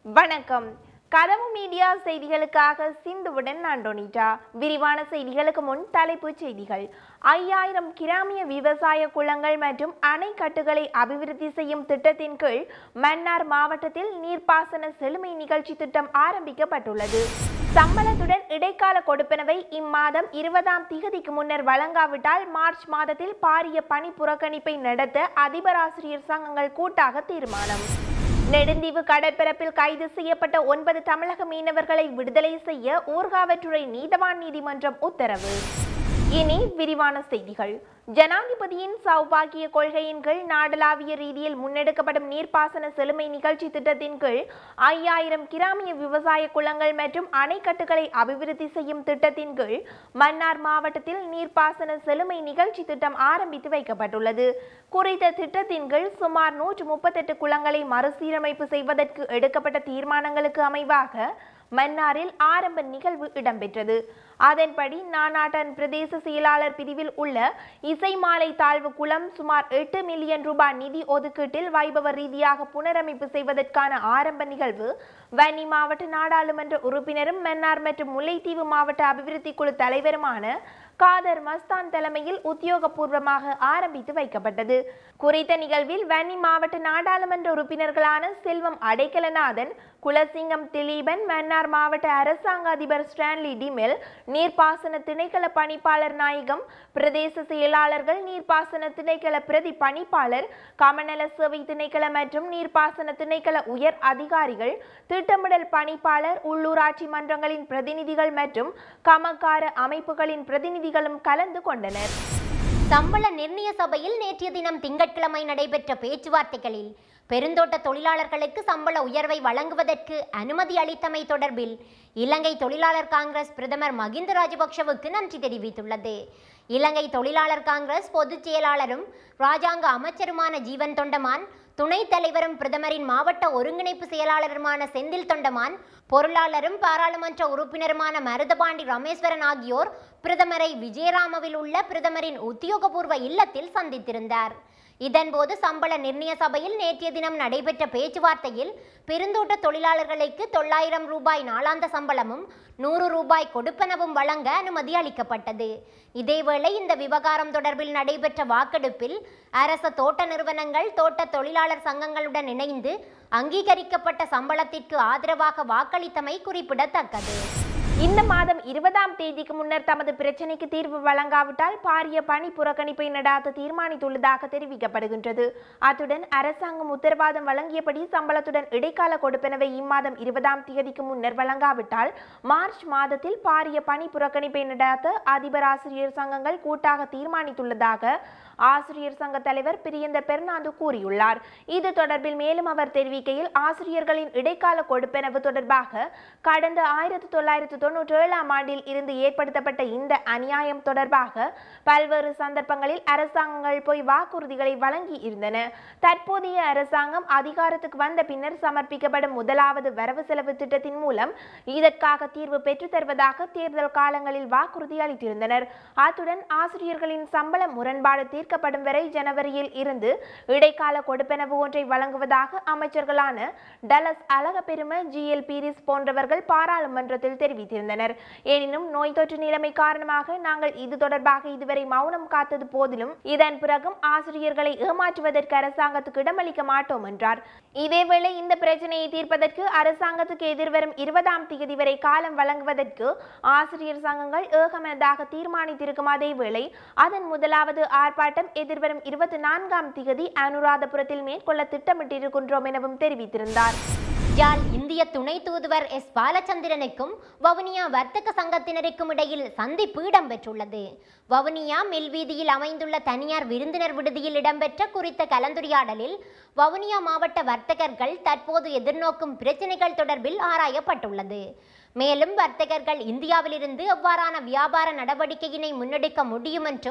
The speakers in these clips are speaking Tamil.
வணக்கம் கதவு மீடியா செய்திகளுக்காக சிந்துவுடன் நான் டொனிட்டா விரிவான செய்திகளுக்கு முன் தலைப்புச் செய்திகள் ஐயாயிரம் கிராமிய விவசாய குளங்கள் மற்றும் அணைக்கட்டுகளை அபிவிருத்தி செய்யும் திட்டத்தின் கீழ் மன்னார் மாவட்டத்தில் நீர்ப்பாசன செழுமை நிகழ்ச்சி திட்டம் ஆரம்பிக்கப்பட்டுள்ளது சம்பளத்துடன் இடைக்கால கொடுப்பனவை இம்மாதம் இருபதாம் திகதிக்கு முன்னர் வழங்காவிட்டால் மார்ச் மாதத்தில் பாரிய பணி புறக்கணிப்பை நடத்த அதிபராசிரியர் சங்கங்கள் கூட்டாக தீர்மானம் நெடுந்தீவு கடற்பரப்பில் கைது செய்யப்பட்ட ஒன்பது தமிழக மீனவர்களை விடுதலை செய்ய ஊர்காவற்றுறை நீதவான் நீதிமன்றம் உத்தரவு இனி விரிவான செய்திகள் ஜனாதிபதியின் சௌபாகிய கொள்கையின் கீழ் நாடளாவிய ரீதியில் முன்னெடுக்கப்படும் நீர்ப்பாசன செழுமை நிகழ்ச்சி திட்டத்தின் கீழ் ஐயாயிரம் கிராமிய விவசாய குளங்கள் மற்றும் அணைக்கட்டுகளை அபிவிருத்தி செய்யும் திட்டத்தின் கீழ் மன்னார் மாவட்டத்தில் நீர்ப்பாசன செழுமை நிகழ்ச்சி திட்டம் ஆரம்பித்து வைக்கப்பட்டுள்ளது குறித்த திட்டத்தின் கீழ் சுமார் நூற்று முப்பத்தெட்டு குளங்களை மறுசீரமைப்பு செய்வதற்கு எடுக்கப்பட்ட தீர்மானங்களுக்கு அமைவாக மன்னாரில் ஆரம்ப நிகழ்வு இடம்பெற்றது அதன்படி நானாட்டன் பிரதேச செயலாளர் பிரிவில் உள்ள இசைமாலை தாழ்வு குளம் சுமார் எட்டு மில்லியன் ரூபாய் நிதி ஒதுக்கீட்டில் வைபவ ரீதியாக புனரமைப்பு செய்வதற்கான ஆரம்ப நிகழ்வு வன்னி மாவட்ட நாடாளுமன்ற உறுப்பினரும் மன்னார் மற்றும் முல்லைத்தீவு மாவட்ட அபிவிருத்தி குழு தலைவருமான காதர் மஸ்தான் தலைமையில் உத்தியோகபூர்வமாக ஆரம்பித்து வைக்கப்பட்டது குறித்த நிகழ்வில் வன்னி மாவட்ட நாடாளுமன்ற உறுப்பினர்களான செல்வம் அடைக்கலநாதன் குலசிங்கம் திலீபன் மன்னார் மாவட்ட அரசாங்க அதிபர் ஸ்டான்லி டிமெல் நீர்ப்பாசன திணைக்கள பணிப்பாளர் நாயகம் பிரதேச செயலாளர்கள் நீர்ப்பாசன திணைக்கள பிரதி பணிப்பாளர் கமநல சேவை திணைக்கள மற்றும் நீர்ப்பாசன திணைக்கள உயர் அதிகாரிகள் திட்டமிடல் பணிப்பாளர் உள்ளூராட்சி மன்றங்களின் பிரதிநிதிகள் மற்றும் கமக்கார அமைப்புகளின் பிரதிநிதிகளும் கலந்து கொண்டனர் சம்பள நிர்ணய சபையில் நேற்றைய தினம் திங்கட்கிழமை நடைபெற்ற பேச்சுவார்த்தைகளில் பெருந்தோட்ட தொழிலாளர்களுக்கு சம்பள உயர்வை வழங்குவதற்கு அனுமதி அளித்தமை தொடர்பில் இலங்கை தொழிலாளர் காங்கிரஸ் பிரதமர் மகிந்த ராஜபக்ஷவுக்கு நன்றி தெரிவித்துள்ளது இலங்கை தொழிலாளர் காங்கிரஸ் பொதுச் செயலாளரும் ராஜாங்க அமைச்சருமான ஜீவன் தொண்டமான் துணைத் தலைவரும் பிரதமரின் மாவட்ட ஒருங்கிணைப்பு செயலாளருமான செந்தில் தொண்டமான் பொருளாளரும் பாராளுமன்ற உறுப்பினருமான மருதபாண்டி ரமேஸ்வரன் ஆகியோர் பிரதமரை விஜயராமவில் உள்ள பிரதமரின் உத்தியோகபூர்வ இல்லத்தில் சந்தித்திருந்தார் இதன்போது சம்பள நிர்ணய சபையில் நேற்றைய தினம் நடைபெற்ற பேச்சுவார்த்தையில் பெருந்தோட்ட தொழிலாளர்களுக்கு தொள்ளாயிரம் ரூபாய் நாளாந்த சம்பளமும் நூறு ரூபாய் கொடுப்பனவும் வழங்க அனுமதி அளிக்கப்பட்டது இதேவேளை இந்த விவகாரம் தொடர்பில் நடைபெற்ற வாக்கெடுப்பில் அரச தோட்ட நிறுவனங்கள் தோட்ட தொழிலாளர் சங்கங்களுடன் இணைந்து அங்கீகரிக்கப்பட்ட சம்பளத்திற்கு ஆதரவாக வாக்களித்தமை குறிப்பிடத்தக்கது இந்த மாதம் இருபதாம் தேதிக்கு முன்னர் தமது பிரச்சினைக்கு தீர்வு வழங்காவிட்டால் பாரிய பணி புறக்கணிப்பை நடாத்த தீர்மானித்துள்ளதாக தெரிவிக்கப்படுகின்றது அத்துடன் அரசாங்கம் உத்தரவாதம் வழங்கியபடி சம்பளத்துடன் இடைக்கால கொடுப்பனவை இம்மாதம் இருபதாம் தேதிக்கு முன்னர் வழங்காவிட்டால் மார்ச் மாதத்தில் பாரிய பணி புறக்கணிப்பை நடாத்த அதிபர் ஆசிரியர் சங்கங்கள் கூட்டாக தீர்மானித்துள்ளதாக ஆசிரியர் சங்க தலைவர் பிரியந்த பெர்னாந்து கூறியுள்ளார் இது தொடர்பில் மேலும் அவர் தெரிவிக்கையில் ஆசிரியர்களின் இடைக்கால கொடுப்பனவு தொடர்பாக கடந்த ஆயிரத்தி தொள்ளாயிரத்தி தொன்னூற்றி ஏழாம் ஆண்டில் இருந்து ஏற்படுத்தப்பட்ட இந்த அநியாயம் தொடர்பாக பல்வேறு சந்தர்ப்பங்களில் அரசாங்கங்கள் போய் வாக்குறுதிகளை வழங்கி இருந்தன தற்போதைய அரசாங்கம் அதிகாரத்துக்கு வந்த பின்னர் சமர்ப்பிக்கப்படும் முதலாவது வரவு செலவு திட்டத்தின் மூலம் இதற்காக தீர்வு பெற்றுத் தருவதாக தேர்தல் காலங்களில் வாக்குறுதி அளித்திருந்தனர் அத்துடன் ஆசிரியர்களின் சம்பள முரண்பாடு தீர்க்கப்படும் வரை ஜனவரியில் இருந்து இடைக்கால கொடுப்பனவு ஒன்றை வழங்குவதாக அமைச்சர்களான டலஸ் அழகப்பெரும ஜி எல் பீரிஸ் போன்றவர்கள் பாராளுமன்றத்தில் தெரிவித்திருந்தனர் எனினும் நோய் தொற்று நிலைமை காரணமாக நாங்கள் இது தொடர்பாக இதுவரை மௌனம் காத்தது போதிலும் இதன் பிறகும் ஆசிரியர்களை ஏமாற்றுவதற்கு அரசாங்கத்துக்கு இடமளிக்க மாட்டோம் என்றார் இதேவேளை இந்த பிரச்சனையை தீர்ப்பதற்கு அரசாங்கத்துக்கு எதிர்வரும் இருபதாம் தேதி வரை காலம் வழங்குவதற்கு ஆசிரியர் சங்கங்கள் ஏகமனதாக தீர்மானித்திருக்கும் அதேவேளை அதன் முதலாவது ஆர்ப்பாட்டம் எதிர்வரும் இருபத்தி நான்காம் திகதி அனுராதபுரத்தில் மேற்கொள்ள திட்டமிட்டிருக்கின்றோம் எனவும் தெரிவித்திருந்தார் யாழ் இந்திய துணை தூதுவர் எஸ் பாலச்சந்திரனுக்கும் வவுனியா வர்த்தக சங்கத்தினருக்கும் இடையில் சந்திப்பு இடம்பெற்றுள்ளது வவுனியா மில்வீதியில் அமைந்துள்ள தனியார் விருந்தினர் விடுதியில் இடம்பெற்ற குறித்த கலந்துரையாடலில் வவுனியா மாவட்ட வர்த்தகர்கள் தற்போது எதிர்நோக்கும் பிரச்சினைகள் தொடர்பில் ஆராயப்பட்டுள்ளது மேலும் வர்த்தகர்கள் இந்தியாவிலிருந்து எவ்வாறான வியாபார நடவடிக்கையினை முன்னெடுக்க முடியும் என்றும்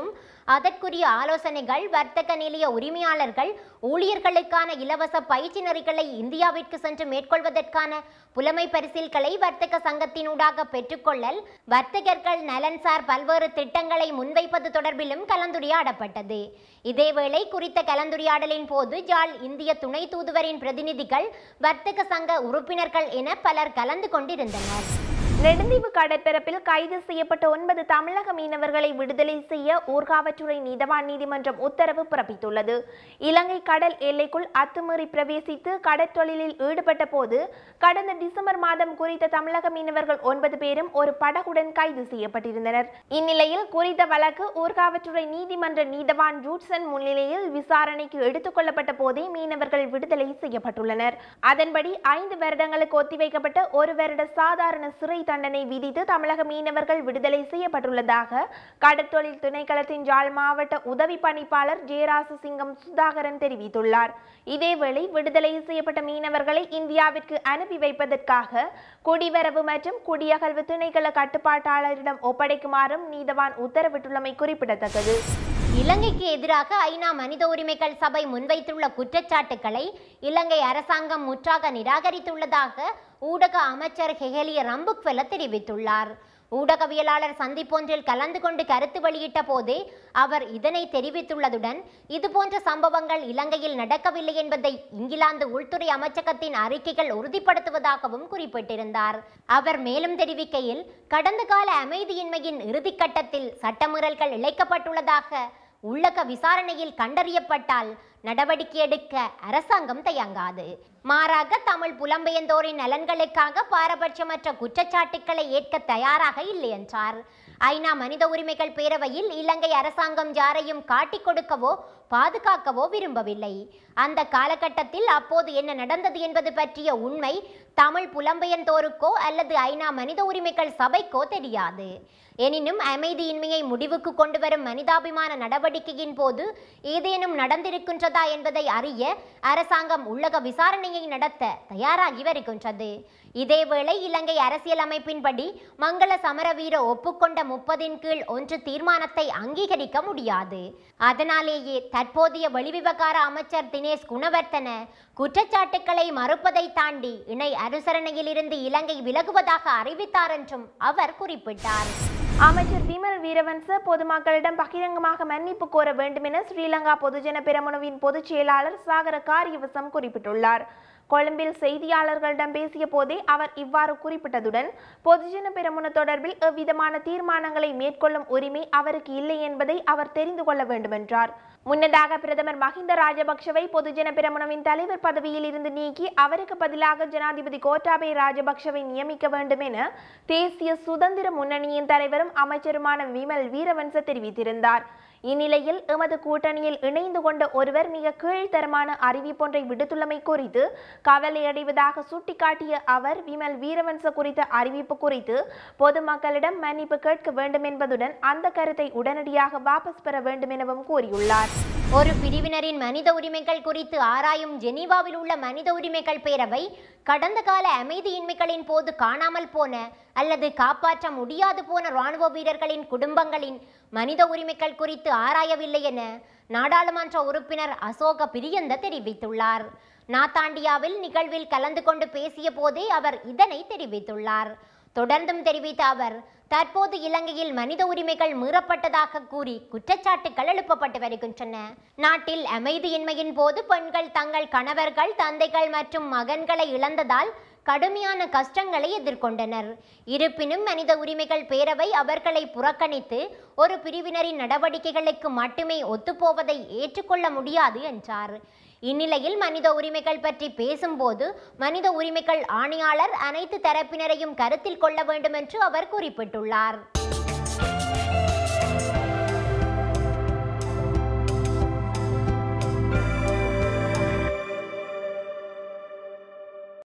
அதற்குரிய ஆலோசனைகள் வர்த்தக நிலைய உரிமையாளர்கள் ஊழியர்களுக்கான இலவச பயிற்சி நெறிகளை இந்தியாவிற்கு சென்று மேற்கொள்வதற்கான புலமை பரிசில்களை வர்த்தக சங்கத்தினூடாக பெற்றுக்கொள்ளல் வர்த்தகர்கள் நலன்சார் பல்வேறு திட்டங்களை முன்வைப்பது தொடர்பிலும் கலந்துரையாடப்பட்டது இதேவேளை குறித்த கலந்துரையாடலின் போது ஜாழ் இந்திய துணை தூதுவரின் பிரதிநிதிகள் வர்த்தக சங்க உறுப்பினர்கள் என பலர் கலந்து கொண்டிருந்தனர் நெடுந்தீவு கடற்பரப்பில் கைது செய்யப்பட்ட ஒன்பது தமிழக மீனவர்களை விடுதலை செய்ய ஊர்காவற்றுறை நீதவான் நீதிமன்றம் உத்தரவு பிறப்பித்துள்ளது இலங்கை கடல் எல்லைக்குள் அத்துமீறி பிரவேசித்து கடற்தொழிலில் ஈடுபட்ட போது கடந்த டிசம்பர் மாதம் குறித்த தமிழக மீனவர்கள் ஒன்பது பேரும் ஒரு படகுடன் கைது செய்யப்பட்டிருந்தனர் இந்நிலையில் குறித்த வழக்கு ஊர்காவற்றுறை நீதிமன்ற நீதவான் ஜூட்சன் முன்னிலையில் விசாரணைக்கு எடுத்துக் கொள்ளப்பட்ட போதே மீனவர்கள் விடுதலை செய்யப்பட்டுள்ளனர் அதன்படி ஐந்து வருடங்களுக்கு ஒத்திவைக்கப்பட்ட ஒரு வருட சாதாரண சிறை தண்டனை விதித்து தமிழக மீனவர்கள் விடுதலை செய்யப்பட்டுள்ளதாக கடற்தொழில் திணைக்களத்தின் ஜாழ் மாவட்ட உதவி பணிப்பாளர் ஜெயராசசிங்கம் சுதாகரன் தெரிவித்துள்ளார் இதேவேளை விடுதலை செய்யப்பட்ட மீனவர்களை இந்தியாவிற்கு அனுப்பி வைப்பதற்காக குடிவரவு மற்றும் குடியகல்வு திணைக்கள கட்டுப்பாட்டாளரிடம் ஒப்படைக்குமாறும் நீதவான் உத்தரவிட்டுள்ளமை குறிப்பிடத்தக்கது இலங்கைக்கு எதிராக ஐநா மனித உரிமைகள் சபை முன்வைத்துள்ள குற்றச்சாட்டுக்களை இலங்கை அரசாங்கம் முற்றாக நிராகரித்துள்ளதாக ஊடக அமைச்சர் ஹெகலிய ரம்புக்வெல தெரிவித்துள்ளார் ஊடகவியலாளர் சந்திப்பொன்றில் கலந்து கொண்டு கருத்து வெளியிட்ட போதே அவர் இதனை தெரிவித்துள்ளதுடன் இதுபோன்ற சம்பவங்கள் இலங்கையில் நடக்கவில்லை என்பதை இங்கிலாந்து உள்துறை அமைச்சகத்தின் அறிக்கைகள் உறுதிப்படுத்துவதாகவும் குறிப்பிட்டிருந்தார் அவர் மேலும் தெரிவிக்கையில் கடந்த கால அமைதியின்மையின் இறுதிக்கட்டத்தில் சட்டமீறல்கள் இழைக்கப்பட்டுள்ளதாக உள்ளக விசாரணையில் கண்டறியப்பட்டால் நடவடிக்கை எடுக்க அரசாங்கம் தயங்காது மாறாக தமிழ் புலம்பெயர்ந்தோரின் நலன்களுக்காக பாரபட்சமற்ற குற்றச்சாட்டுக்களை ஏற்க தயாராக இல்லை என்றார் ஐநா மனித உரிமைகள் பேரவையில் இலங்கை அரசாங்கம் யாரையும் காட்டிக் கொடுக்கவோ பாதுகாக்கவோ விரும்பவில்லை அந்த காலகட்டத்தில் அப்போது என்ன நடந்தது என்பது பற்றிய உண்மை தமிழ் புலம்பெயர்ந்தோருக்கோ அல்லது ஐநா மனித உரிமைகள் சபைக்கோ தெரியாது எனினும் அமைதியின்மையை முடிவுக்கு கொண்டு வரும் மனிதாபிமான நடவடிக்கையின் போது ஏதேனும் நடந்திருக்கின்றதா என்பதை அறிய அரசாங்கம் உள்ளக விசாரணையை நடத்த தயாராகி வருகின்றது இதேவேளை இலங்கை அரசியல் அமைப்பின்படி மங்கள சமரவீர ஒப்புக்கொண்ட முப்பதின் கீழ் ஒன்று தீர்மானத்தை அங்கீகரிக்க முடியாது அதனாலேயே தற்போதைய வெளிவிவகார அமைச்சர் தினேஷ் குணவர்த்தன குற்றச்சாட்டுக்களை மறுப்பதை தாண்டி இணை அனுசரணையிலிருந்து இலங்கை விலகுவதாக அறிவித்தார் என்றும் அவர் குறிப்பிட்டார் அமைச்சர் விமல் வீரவன்ச பொதுமக்களிடம் பகிரங்கமாக மன்னிப்பு கோர வேண்டும் என ஸ்ரீலங்கா பொதுஜன பெரமுனவின் பொதுச் செயலாளர் சாகர காரியவசம் குறிப்பிட்டுள்ளார் கொழும்பில் செய்தியாளர்களிடம் பேசிய போதே அவர் இவ்வாறு குறிப்பிட்டதுடன் பொதுஜன பெரமுன தொடர்பில் எவ்விதமான தீர்மானங்களை மேற்கொள்ளும் உரிமை அவருக்கு இல்லை என்பதை அவர் தெரிந்து கொள்ள வேண்டும் என்றார் முன்னதாக பிரதமர் மஹிந்த ராஜபக்ஷவை பொதுஜன பெரமுனவின் தலைவர் பதவியில் இருந்து நீக்கி அவருக்கு பதிலாக ஜனாதிபதி கோட்டாபய ராஜபக்ஷவை நியமிக்க வேண்டும் என தேசிய சுதந்திர முன்னணியின் தலைவரும் அமைச்சருமான விமல் வீரவன்ச தெரிவித்திருந்தார் இந்நிலையில் எமது கூட்டணியில் இணைந்து கொண்ட ஒருவர் மிக கீழ்த்தரமான அறிவிப்பொன்றை விடுத்துள்ளமை குறித்து கவலையடைவதாக சுட்டிக்காட்டிய அவர் விமல் வீரவன்ச குறித்த அறிவிப்பு குறித்து பொதுமக்களிடம் மன்னிப்பு கேட்க வேண்டும் என்பதுடன் அந்த கருத்தை உடனடியாக வாபஸ் பெற வேண்டும் எனவும் கூறியுள்ளார் ஒரு பிரிவினரின் மனித உரிமைகள் குறித்து ஆராயும் ஜெனீவாவில் உள்ள மனித உரிமைகள் பேரவை கடந்த கால அமைதியின்மைகளின் போது காணாமல் போன அல்லது காப்பாற்ற முடியாது போன இராணுவ வீரர்களின் குடும்பங்களின் மனித உரிமைகள் குறித்து ஆராயவில்லை என நாடாளுமன்ற உறுப்பினர் அசோக பிரியந்த தெரிவித்துள்ளார் நாத்தாண்டியாவில் நிகழ்வில் கலந்து கொண்டு பேசிய போதே அவர் இதனை தெரிவித்துள்ளார் தொடர்ந்தும் தெரிவித்த அவர் தற்போது இலங்கையில் மனித உரிமைகள் மீறப்பட்டதாக கூறி குற்றச்சாட்டுகள் எழுப்பப்பட்டு வருகின்றன நாட்டில் அமைதியின்மையின் போது பெண்கள் தங்கள் கணவர்கள் தந்தைகள் மற்றும் மகன்களை இழந்ததால் கடுமையான கஷ்டங்களை எதிர்கொண்டனர் இருப்பினும் மனித உரிமைகள் பேரவை அவர்களை புறக்கணித்து ஒரு பிரிவினரின் நடவடிக்கைகளுக்கு மட்டுமே ஒத்துப்போவதை ஏற்றுக்கொள்ள முடியாது என்றார் இந்நிலையில் மனித உரிமைகள் பற்றி பேசும்போது மனித உரிமைகள் ஆணையாளர் அனைத்து தரப்பினரையும் கருத்தில் கொள்ள வேண்டும் என்று அவர் குறிப்பிட்டுள்ளார்